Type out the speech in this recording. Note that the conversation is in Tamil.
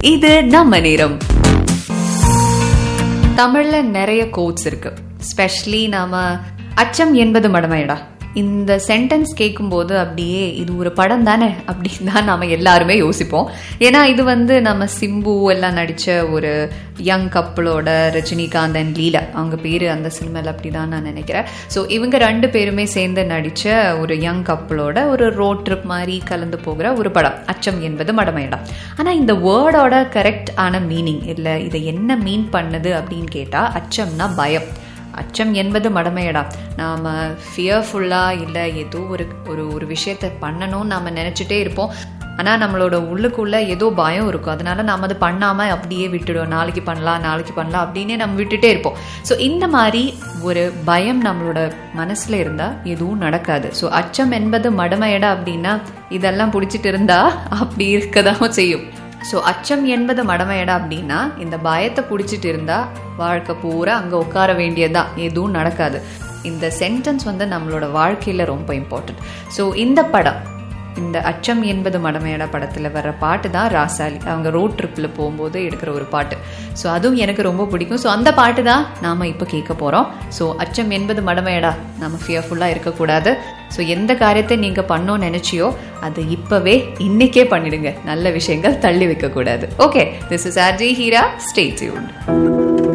இது நம்ம நேரம் தமிழ்ல நிறைய கோட்ஸ் இருக்கு ஸ்பெஷலி நாம அச்சம் என்பது மடமையடா இந்த சென்டென்ஸ் கேட்கும்போது அப்படியே இது ஒரு படம் தானே அப்படின்னு தான் நாம எல்லாருமே யோசிப்போம் ஏன்னா இது வந்து நம்ம சிம்பு எல்லாம் நடிச்ச ஒரு யங் கப்பிளோட ரஜினிகாந்த் அண்ட் லீலா அவங்க பேரு அந்த சினிமாவில் அப்படிதான் நான் நினைக்கிறேன் ஸோ இவங்க ரெண்டு பேருமே சேர்ந்து நடிச்ச ஒரு யங் கப்பிளோட ஒரு ரோட் ட்ரிப் மாதிரி கலந்து போகிற ஒரு படம் அச்சம் என்பது மடமையடா ஆனால் இந்த வேர்டோட கரெக்ட் ஆன மீனிங் இல்லை இதை என்ன மீன் பண்ணுது அப்படின்னு கேட்டால் அச்சம்னா பயம் அச்சம் என்பது மடமையடா நாம் ஃபியர்ஃபுல்லாக இல்லை ஏதோ ஒரு ஒரு ஒரு விஷயத்த பண்ணணும்னு நாம் நினச்சிட்டே இருப்போம் ஆனால் நம்மளோட உள்ளுக்குள்ள ஏதோ பயம் இருக்கும் அதனால நாம் அது பண்ணாமல் அப்படியே விட்டுடுவோம் நாளைக்கு பண்ணலாம் நாளைக்கு பண்ணலாம் அப்படின்னே நம்ம விட்டுட்டே இருப்போம் ஸோ இந்த மாதிரி ஒரு பயம் நம்மளோட மனசில் இருந்தால் எதுவும் நடக்காது ஸோ அச்சம் என்பது மடமையடா அப்படின்னா இதெல்லாம் பிடிச்சிட்டு இருந்தா அப்படி இருக்க தான் செய்யும் ஸோ அச்சம் என்பது மடமையடா அப்படின்னா இந்த பயத்தை பிடிச்சிட்டு இருந்தா வாழ்க்கை பூரா அங்கே உட்கார வேண்டியதுதான் எதுவும் நடக்காது இந்த சென்டென்ஸ் வந்து நம்மளோட வாழ்க்கையில் ரொம்ப இம்பார்ட்டன்ட் ஸோ இந்த படம் இந்த அச்சம் என்பது மடமையடா படத்தில் வர்ற பாட்டு தான் ராசாலி அவங்க ரோட் ட்ரிப்பில் போகும்போது எடுக்கிற ஒரு பாட்டு ஸோ அதுவும் எனக்கு ரொம்ப பிடிக்கும் ஸோ அந்த பாட்டு தான் நாம் இப்போ கேட்க போகிறோம் ஸோ அச்சம் என்பது மடமையடா நம்ம ஃபியர்ஃபுல்லாக இருக்கக்கூடாது ஸோ எந்த காரியத்தை நீங்கள் பண்ணோன்னு நினச்சியோ அது இப்போவே இன்னைக்கே பண்ணிடுங்க நல்ல விஷயங்கள் தள்ளி வைக்கக்கூடாது okay this is RJ Heera stay tuned